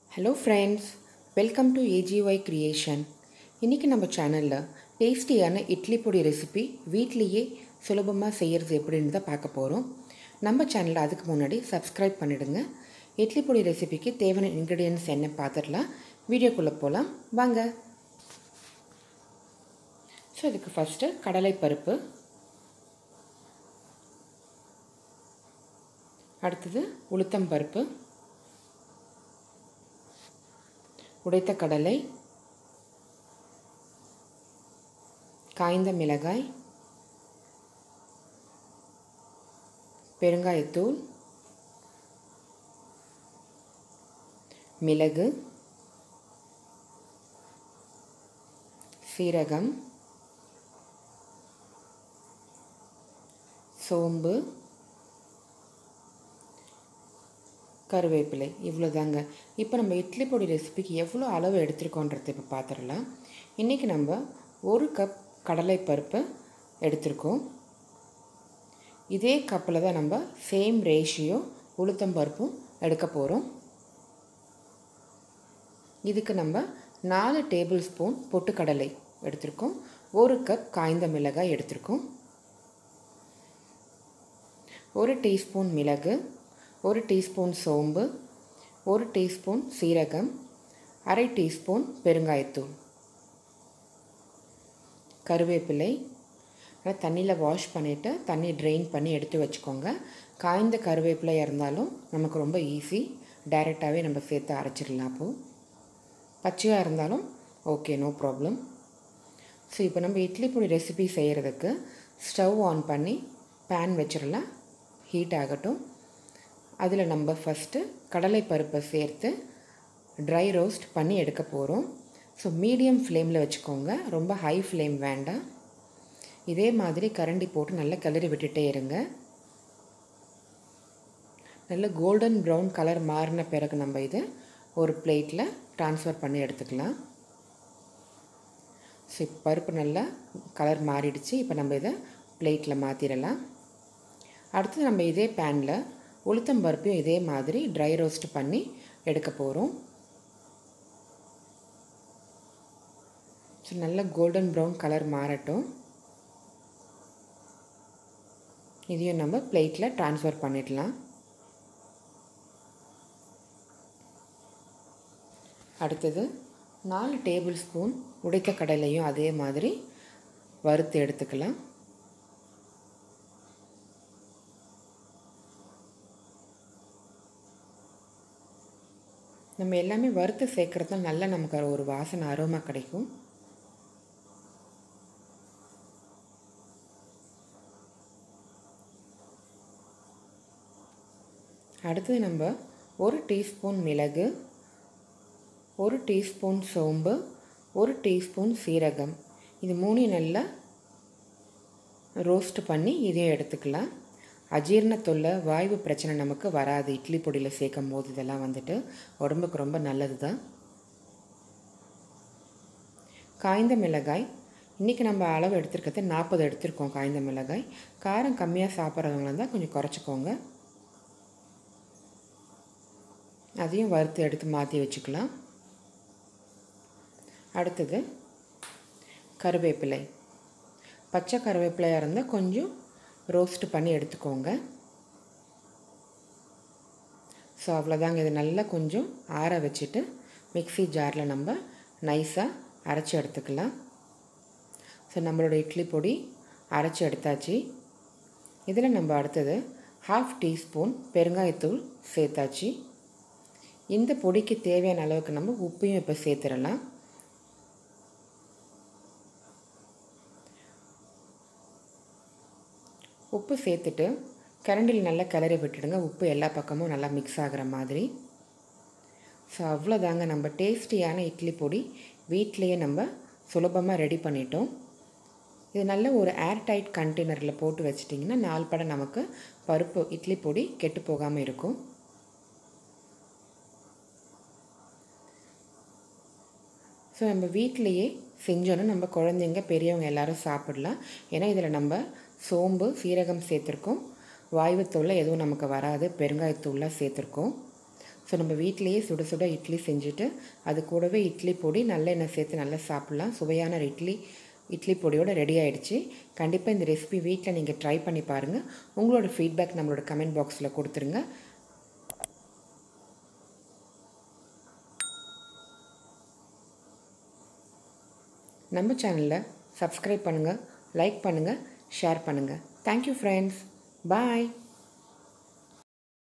hello friends welcome to AGY creation இன்றைக்கி நம்ம சேனலில் டேஸ்டியான இட்லி பொடி ரெசிபி வீட்லேயே சுலபமாக செய்கிறது எப்படின்னு தான் பார்க்க போகிறோம் நம்ம சேனலில் அதுக்கு முன்னாடி சப்ஸ்கிரைப் பண்ணிவிடுங்க இட்லி பொடி ரெசிபிக்கு தேவையான இன்க்ரீடியன்ஸ் என்ன பார்த்துடலாம் வீடியோக்குள்ளே போகலாம் வாங்க ஸோ இதுக்கு ஃபஸ்ட்டு கடலைப்பருப்பு அடுத்தது உளுத்தம்பருப்பு உடைத்த கடலை காய்ந்த மிளகாய் பெருங்காயத்தூள் மிளகு சீரகம் சோம்பு கருவேப்பிலை இவ்வளோதாங்க இப்போ நம்ம இட்லி பொடி ரெசிபிக்கு எவ்வளோ அளவு எடுத்திருக்கோன்றது இப்போ பார்த்துடலாம் இன்றைக்கி நம்ம ஒரு கப் கடலைப்பருப்பு எடுத்திருக்கோம் இதே கப்பில் தான் நம்ம சேம் ரேஷியோ உளுத்தம்பருப்பும் எடுக்க போகிறோம் இதுக்கு நம்ம நாலு டேபிள் ஸ்பூன் பொட்டுக்கடலை எடுத்திருக்கோம் ஒரு கப் காய்ந்த மிளகாய் எடுத்திருக்கோம் ஒரு டீஸ்பூன் மிளகு ஒரு டீஸ்பூன் சோம்பு ஒரு டீஸ்பூன் சீரகம் அரை டீஸ்பூன் பெருங்காயத்தூள் கருவேப்பிலை தண்ணியில் வாஷ் பண்ணிவிட்டு தண்ணி ட்ரெயின் பண்ணி எடுத்து வச்சுக்கோங்க காய்ந்த கருவேப்பிலையாக இருந்தாலும் நமக்கு ரொம்ப ஈஸி டைரெக்டாகவே நம்ம சேர்த்து அரைச்சிடலாம் அப்போது பச்சையாக இருந்தாலும் ஓகே நோ ப்ராப்ளம் ஸோ இப்போ நம்ம இட்லி பொடி ரெசிபி செய்கிறதுக்கு ஸ்டவ் ஆன் பண்ணி பேன் வச்சிடலாம் ஹீட் ஆகட்டும் அதில் நம்ம ஃபஸ்ட்டு கடலை பருப்பை சேர்த்து ட்ரை ரோஸ்ட் பண்ணி எடுக்க போகிறோம் ஸோ மீடியம் ஃப்ளேமில் வச்சுக்கோங்க ரொம்ப ஹை ஃப்ளேம் வேண்டாம் இதே மாதிரி கரண்டி போட்டு நல்லா கிளறி விட்டுட்டே இருங்க நல்ல கோல்டன் ப்ரௌன் கலர் மாறின பிறகு நம்ம இதை ஒரு பிளேட்டில் ட்ரான்ஸ்ஃபர் பண்ணி எடுத்துக்கலாம் ஸோ பருப்பு நல்லா கலர் மாறிடுச்சு இப்போ நம்ம இதை பிளேட்டில் மாற்றிடலாம் அடுத்து நம்ம இதே பேனில் உளுத்தம் பருப்பையும் இதே மாதிரி ட்ரை ரோஸ்ட் பண்ணி எடுக்க போகிறோம் ஸோ நல்ல கோல்டன் ப்ரௌன் கலர் மாறட்டும் இதையும் நம்ம பிளேட்டில் ட்ரான்ஸ்ஃபர் பண்ணிடலாம் அடுத்தது நாலு டேபிள் ஸ்பூன் உடைத்த கடலையும் அதே மாதிரி வறுத்து எடுத்துக்கலாம் நம்ம எல்லாமே வறுத்து சேர்க்குறது தான் நல்லா நமக்கு ஒரு வாசனை அரோமா கிடைக்கும் அடுத்தது நம்ம ஒரு டீஸ்பூன் மிளகு ஒரு டீஸ்பூன் சோம்பு ஒரு டீஸ்பூன் சீரகம் இது மூணையும் நல்லா ரோஸ்ட் பண்ணி இதையும் எடுத்துக்கலாம் அஜீரண தொல்லை வாய்வு பிரச்சனை நமக்கு வராது இட்லி பொடியில் சேர்க்கும் போது இதெல்லாம் வந்துட்டு உடம்புக்கு ரொம்ப நல்லது தான் காய்ந்த மிளகாய் இன்றைக்கி நம்ம அளவு எடுத்துருக்கிறது நாற்பது எடுத்திருக்கோம் காய்ந்த மிளகாய் காரம் கம்மியாக சாப்பிட்றவங்களா இருந்தால் கொஞ்சம் குறைச்சிக்கோங்க அதையும் வறுத்து எடுத்து மாற்றி வச்சுக்கலாம் அடுத்தது கருவேப்பிலை பச்சை கருவேப்பிலையாக இருந்தால் கொஞ்சம் ரோஸ்ட் பண்ணி எடுத்துக்கோங்க ஸோ அவ்வளோதாங்க இது நல்லா கொஞ்சம் ஆற வச்சுட்டு மிக்சி ஜாரில் நம்ம நைஸாக அரைச்சி எடுத்துக்கலாம் ஸோ நம்மளோட இட்லி பொடி அரைச்சி எடுத்தாச்சு இதில் நம்ம அடுத்தது ஹாஃப் டீஸ்பூன் பெருங்காயத்தூள் சேர்த்தாச்சு இந்த பொடிக்கு தேவையான அளவுக்கு நம்ம உப்பையும் இப்போ சேர்த்துடலாம் உப்பு சேர்த்துட்டு கரண்டில் நல்லா கிளறி விட்டுடுங்க உப்பு எல்லா பக்கமும் நல்லா மிக்ஸ் ஆகிற மாதிரி ஸோ அவ்வளோதாங்க நம்ம டேஸ்டியான இட்லி பொடி வீட்டிலையே நம்ம சுலபமாக ரெடி பண்ணிட்டோம் இது நல்ல ஒரு ஏர் டைட் கண்டெய்னரில் போட்டு வச்சிட்டிங்கன்னா நாள் படம் நமக்கு பருப்பு இட்லி பொடி கெட்டு போகாமல் இருக்கும் ஸோ நம்ம வீட்டிலையே செஞ்சோன்னா நம்ம குழந்தைங்க பெரியவங்க எல்லோரும் சாப்பிடலாம் ஏன்னா இதில் நம்ம சோம்பு சீரகம் சேர்த்துருக்கோம் வாய்வு தொல்லை எதுவும் நமக்கு வராது பெருங்காயத்தூள்லாம் சேர்த்துருக்கோம் ஸோ நம்ம வீட்டிலேயே சுட சுட இட்லி செஞ்சுட்டு அது கூடவே இட்லி பொடி நல்லெண்ணெய் சேர்த்து நல்லா சாப்பிட்லாம் சுவையான இட்லி இட்லி பொடியோட ரெடி ஆகிடுச்சு கண்டிப்பாக இந்த ரெசிபி வீட்டில் நீங்கள் ட்ரை பண்ணி பாருங்கள் உங்களோட ஃபீட்பேக் நம்மளோட கமெண்ட் பாக்ஸில் கொடுத்துருங்க நம்ம சேனலில் சப்ஸ்கிரைப் பண்ணுங்கள் லைக் பண்ணுங்கள் ஷேர் பண்ணுங்கள் தேங்க்யூ ஃப்ரெண்ட்ஸ் பாய்